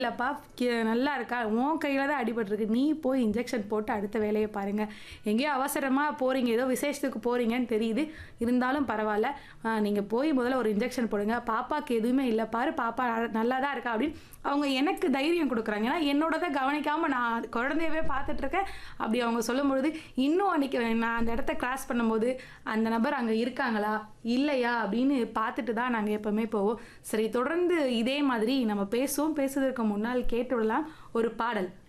இல்லப்பா கி நல்லா இருக்கா உன் கையில தான் அடிபட்டுருக்கு நீ போய் இன்ஜெக்ஷன் போட்டு அடுத்த வேலையை பாருங்க எங்கேயோ அவசரமாக போகிறீங்க ஏதோ விசேஷத்துக்கு போகிறீங்கன்னு தெரியுது இருந்தாலும் பரவாயில்ல நீங்கள் போய் முதல்ல ஒரு இன்ஜெக்ஷன் போடுங்க பாப்பாக்கு எதுவுமே இல்லை பாரு பாப்பா அழ- நல்லா தான் இருக்கா அப்படின்னு அவங்க எனக்கு தைரியம் கொடுக்குறாங்க ஏன்னா என்னோடதை கவனிக்காமல் நான் குழந்தையவே பார்த்துட்டு இருக்கேன் அப்படி அவங்க சொல்லும்பொழுது இன்னும் அன்றைக்கி நான் அந்த இடத்த கிராஸ் பண்ணும்போது அந்த நபர் அங்கே இருக்காங்களா இல்லையா அப்படின்னு பார்த்துட்டு தான் நாங்கள் எப்போவுமே போவோம் சரி தொடர்ந்து இதே மாதிரி நம்ம பேசுவோம் பேசுவதற்கு முன்னால் கேட்டு விடலாம் ஒரு பாடல்